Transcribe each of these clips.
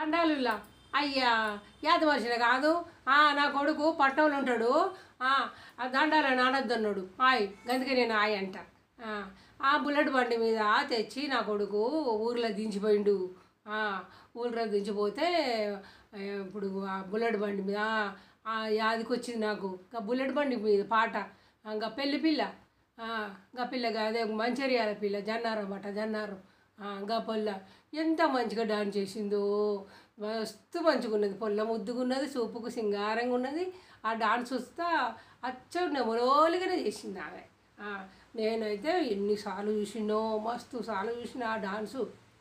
అండాలులా అయ్యా యాద మనిషిని కాదు ఆ, నా కొడుకు పట్టణంలో ఉంటాడు ఆ, ఆ దండాలని అనొద్దన్నాడు ఆయ్ గందుకే నేను ఆయ్ అంట ఆ, ఆ బుల్లెట్ బండి మీద తెచ్చి నా కొడుకు ఊర్లో దించిపోయిండు ఆ, ఊర్లో దించిపోతే ఆ, ఇప్పుడు ఆ బుల్లెట్ బండి మీద ఆ యాదికి వచ్చింది నాకు ఇంకా బుల్లెట్ బండి మీద పాట ఇంకా పెళ్లి పిల్ల ఆ, గా పిల్ల అదే మంచిర్యాల పిల్ల జన్నారం అట జన్నారం ఆ, గా పొల్ల ఎంత మంచిగా డాన్స్ చేసిందో మస్తు మంచిగా ఉన్నది పొల్ల ముద్దుగా ఉన్నది చూపుకు సింగారంగా ఉన్నది ఆ డాన్స్ వస్తా అచ్చ నెమరోలుగానే చేసింది ఆమె ఆ, నేనైతే ఎన్నిసార్లు చూసినో మస్తు సార్లు చూసిన ఆ డాన్సు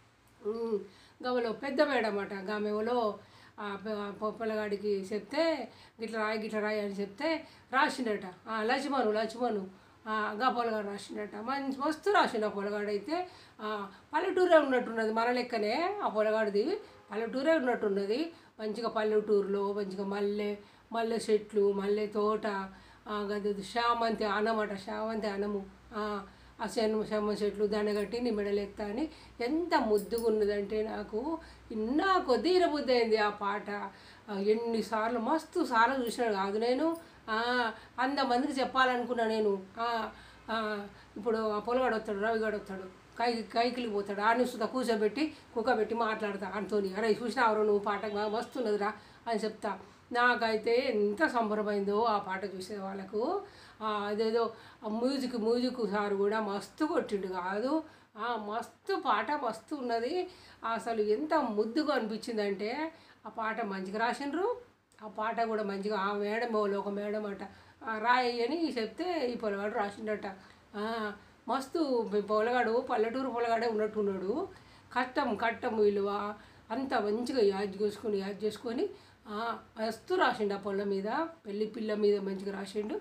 ఉమ్, గమలో పెద్ద మేడం అట గమెవలో ఆ ప- ఆ పొ- పిల్లగాడికి చెప్తే గిట్ల రాయి గిట్ల రాయి అని చెప్తే రాసిండట ఆ, లక్ష్మణు లక్ష్మణు ఆ, గా పొలగాడు రాసిండట మంచి మస్తు రాసిండు ఆ పొలగాడైతే ఆ, పల్లెటూరే ఉన్నట్టున్నది మన లెక్కనే ఆ పొలగాడిది పల్లెటూరే ఉన్నట్టున్నది మంచిగా పల్లెటూరులో మంచిగా మల్లె మల్లె చెట్లు మల్లె తోట ఆ, గది శామంతి అనమట శామంతి అనము ఆ, ఆ శన శమ చెట్లు దండగట్టి నీ మెడలెత్తా అని ఎంత ముద్దుగా ఉన్నదంటే నాకు ఇన్నా కొద్ది బుద్ధి అయింది ఆ పాట ఆ, ఎన్నిసార్లు మస్తు సార్లు చూసినాడు కాదు నేను ఆ, అంతమందికి చెప్పాలనుకున్నా నేను ఆ, ఆ, ఇప్పుడు ఆ పొలగాడు వస్తాడు రవిగాడు వస్తాడు కై కైకిలి పోతాడు ఆని సుధా కూర్చోబెట్టి కుక్కబెట్టి మాట్లాడతా అంతోని అరే చూసినావు నువ్వు పాట మ- మస్తున్నదిరా అని చెప్తా నాకైతే ఎంత సంబరమైందో ఆ పాట చూసే వాళ్ళకు ఆ, అదేదో ఆ మ్యూజిక్ మ్యూజిక్ సార్ కూడా మస్తు కొట్టిండు కాదు ఆ, మస్తు పాట మస్తు ఉన్నది అసలు ఎంత ముద్దుగా అనిపించిందంటే ఆ పాట మంచిగా రాసిండ్రు ఆ పాట కూడా మంచిగా ఆ మేడం వాళ్ళు ఒక మేడం అట ఆ రాయి అని చెప్తే ఈ పొలగాడు రాసిండట ఆ, మస్తు పొలగాడు పల్లెటూరు పొలగాడే ఉన్నట్టున్నాడు కట్టం కట్టం విలువ అంత మంచిగా యాద్ చేసుకొని యాద్ చేసుకొని ఆ, మస్తు రాసిండు ఆ పొల్ల మీద పెళ్లి పిల్ల మీద మంచిగా రాసిండు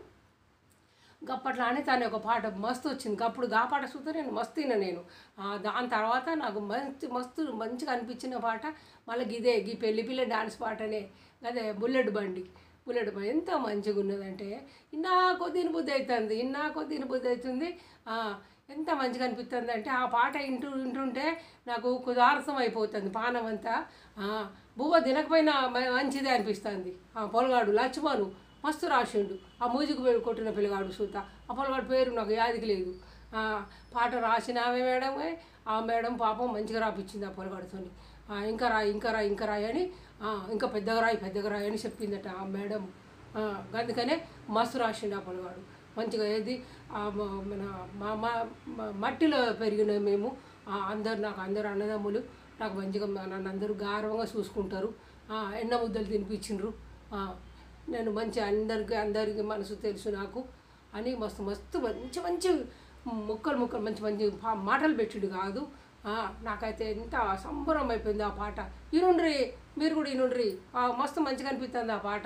గప్పట్లానే తను ఒక పాట మస్తు వచ్చింది అప్పుడు గా పాట చూస్తే నేను మస్తు విన్నా నేను ఆ, దాని తర్వాత నాకు మంచి మస్తు మంచిగా అనిపించిన పాట మళ్ళీ గిదే గీ పెళ్లి పిల్ల డాన్స్ పాటనే అదే బుల్లెట్ బండి బుల్లెట్ బండి ఎంత మంచిగా ఉన్నదంటే ఇన్నా కొద్దిని బుద్ధి అవుతుంది ఇన్నా కొద్దిని బుద్ధి అవుతుంది ఆ, ఎంత మంచిగా అనిపిస్తుంది అంటే ఆ పాట వింటూ వింటుంటే నాకు కుదార్థం అయిపోతుంది పానం అంతా ఆ, బువ్వ తినకపోయినా మ- మంచిదే అనిపిస్తుంది ఆ పొలగాడు లక్ష్మణు మస్తు రాసిండు ఆ మ్యూజిక్ పేరు కొట్టిన పిల్లగాడు సూత ఆ పొలగాడు పేరు నాకు యాదికి లేదు ఆ, పాట రాసిన ఆమె మేడమే ఆ మేడం పాపం మంచిగా రాపిచ్చింది ఆ పొలగాడుతోని ఆ, ఇంకా రాయి ఇంకా రాయి ఇంకా రాయి అని ఆ, ఇంకా పెద్దగా రాయి పెద్దగా రాయి అని చెప్పిందట ఆ మేడం ఆ, అందుకనే మస్తు రాసిండు ఆ పొలగాడు మంచిగా ఏది ఆ, మ- మన మా మా- మా- మట్టిలో పెరిగిన మేము ఆ, అందరు నాకు అందరు అన్నదమ్ములు నాకు మంచిగా మా- నన్ను అందరూ గౌరవంగా చూసుకుంటారు ఆ, ఎన్న ముద్దలు తినిపించిండ్రు ఆ, నేను మంచి అందరికి అందరికి మనసు తెలుసు నాకు అని మస్తు మస్తు మంచి మంచి ముక్కలు ముక్కలు మంచి మంచి పా- మాటలు పెట్టిండు కాదు ఆ, నాకైతే ఎంత సంబరం అయిపోయింది ఆ పాట ఈనుండ్రి మీరు కూడా ఈనుండ్రి ఆ, మస్తు మంచిగా అనిపిస్తుంది ఆ పాట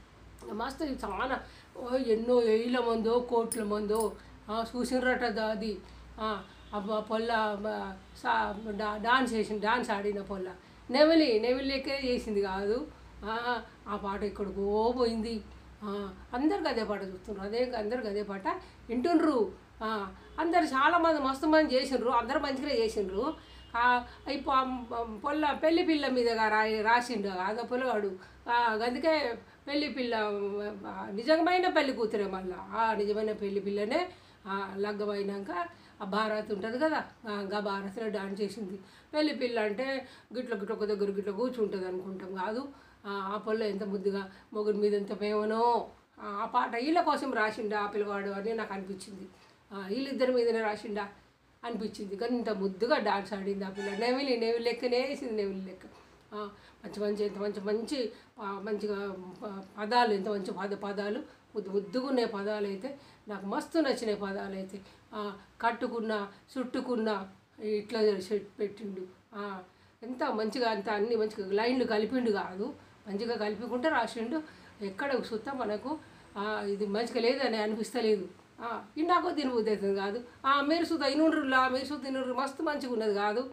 మస్తు ఇది చాలా ఓ ఎన్నో ఏళ్ళ మందో కోట్ల మందో ఆ, చూసినరట దా- అది ఆ, అబ్బా పొల్ల బ- సా డా- డాన్స్ చేసింది డాన్స్ ఆడిన పొల్ల నెవలి నెవలి లెక్కే చేసింది కాదు ఆ, ఆ పాట ఎక్కడికో పోయింది ఆ, అందరికి అదే పాట చూస్తున్నారు అదే అందరికి అదే పాట వింటుండ్రు ఆ, అందరు చాలామంది మస్తు మంది చేసిండ్రు అందరూ మంచిగా చేసిండ్రు ఆ, ఈ పొ- పొల్ల పెళ్లి పిల్ల మీదగా రా రాసిండు అదో పొలగాడు ఆ, అందుకే పెళ్లి పిల్ల ఆ, నిజమైన పెళ్లి కూతురే మళ్ళా ఆ నిజమైన పెళ్లి పిల్లనే ఆ, లగ్గమైనాక ఆ భారత్ ఉంటుంది కదా ఆ, గా భారత్లో డాన్స్ చేసింది పెళ్లి పిల్ల అంటే గిట్ల గిట్ల ఒక దగ్గర గిట్ల కూర్చుంటుంది అనుకుంటాం కాదు ఆ ఆ పొల్ల ఎంత ముద్దుగా మొగుడి మీద ఎంత ప్రేమనో ఆ ఆ పాట వీళ్ళ కోసం రాసిండా ఆ పిల్లవాడు అని నాకు అనిపించింది ఆ, వీళ్ళిద్దరి మీదనే రాసిండా అనిపించింది కానీ ఇంత ముద్దుగా డాన్స్ ఆడింది ఆ పిల్ల నెవిలి నెవిలి లెక్కనే వేసింది నెవిలి లెక్క ఆ, మంచి మంచి ఎంత మంచి మంచి ఆ, మంచిగా ప- పదాలు ఎంత మంచి పద పదాలు ముద్దు ముద్దుగా ఉన్నాయి పదాలు అయితే నాకు మస్తు నచ్చినాయి పదాలు అయితే ఆ, కట్టుకున్న చుట్టుకున్న ఇట్లా షర్ట్ పెట్టిండు ఆ, ఎంత మంచిగా అంత అన్ని మంచిగా లైన్లు కలిపిండు కాదు మంచిగా కలిపికుంటే రాసిండు ఎక్కడ సుత్త మనకు ఆ, ఇది మంచిగా లేదని అనిపిస్తలేదు ఆ, ఇండాకో తినబుద్ధి అవుతుంది కాదు ఆ, మీరు సుత ఇనుండ్రులా మీరు సుత ఇనుండ్రు మస్తు మంచిగా ఉన్నది కాదు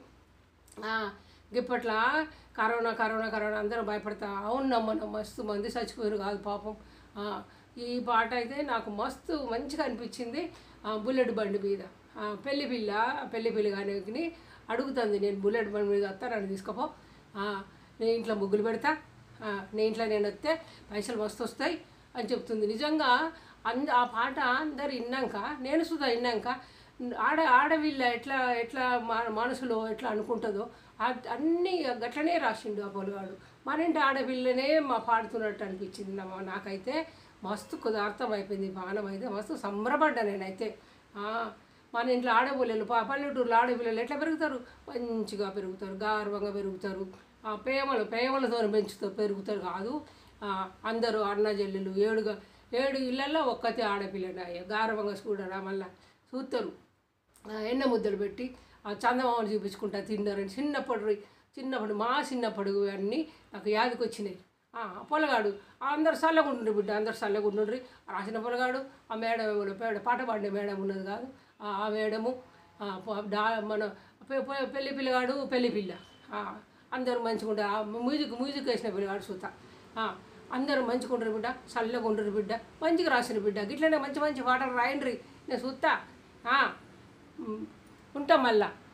ఆ, ఇప్పట్లా కరోనా కరోనా కరోనా అందరూ భయపడతా అవునమ్మ మస్తు మంది చచ్చిపోయారు కాదు పాపం ఆ, ఈ పాట అయితే నాకు మస్తు మంచిగా అనిపించింది ఆ, బుల్లెట్ బండి మీద ఆ, పెళ్లి పిల్ల పెళ్లి పిల్ల కానీ అడుగుతుంది నేను బుల్లెట్ బండి మీద వస్తా నన్ను తీసుకోపో ఆ, నేను ఇంట్లో ముగ్గులు పెడతా ఆ, నీ ఇంట్లో నేను వస్తే పైసలు మస్తు వస్తాయి అని చెప్తుంది నిజంగా అంద ఆ పాట అందరు విన్నాక నేను సుధా విన్నాక ఆడ ఆడవిల్ల ఎట్లా ఎట్లా మా- మనసులో ఎట్లా అనుకుంటుందో ఆ- అన్నీ గట్లనే రాసిండు ఆ పొలగాడు మన ఇంటి ఆడపిల్లనే మా పాడుతున్నట్టు అనిపించింది నా- నాకైతే మస్తు కొద్ది అర్థమైపోయింది పానం అయితే మస్తు సంబరపడ్డా నేనైతే ఆ, మన ఇంట్లో ఆడపిల్లలు పా పల్లెటూరులో ఆడపిల్లలు ఎట్లా పెరుగుతారు మంచిగా పెరుగుతారు గౌరవంగా పెరుగుతారు ఆ ప్రేమలు ప్రేమలతో పెంచుతారు పెరుగుతారు కాదు ఆ, అందరూ అన్న చెల్లెలు ఏడుగా ఏడు ఇళ్ళల్లో ఒక్కతే ఆడపిల్లనాయ గారవంగా చూడరా మళ్ళా చూస్తారు ఆ, ఎన్న ముద్దలు పెట్టి ఆ చందమామను చూపించుకుంటా తిన్నారని చిన్నప్పుడు చిన్నప్పుడు మా చిన్నప్పుడు అన్నీ నాకు యాదికి వచ్చినాయి ఆ, పొలగాడు అందరు చల్లగా ఉంటుండ్రి బిడ్డ అందరు చల్లగా ఉంటుండ్రి రాసిన పొలగాడు ఆ మేడం ఎవరో పేడ పాట పాడే మేడం ఉన్నది కాదు ఆ ఆ మేడము ఆ, ప- డా మన పె- పె- పెళ్లి పిల్లగాడు పెళ్లి పిల్ల ఆ, అందరూ మంచిగా ఉంటారు ఆ మ్యూజిక్ మ్యూజిక్ వేసిన పిల్లగాడు సూత ఆ, అందరూ మంచిగా ఉంటారు బిడ్డ చల్లగా ఉండరు బిడ్డ మంచిగా రాసిన బిడ్డ గిట్లనే మంచి మంచి పాటలు రాయండ్రి నేను చూస్తా ఆ, ఉమ్, ఉంటాం మళ్ళా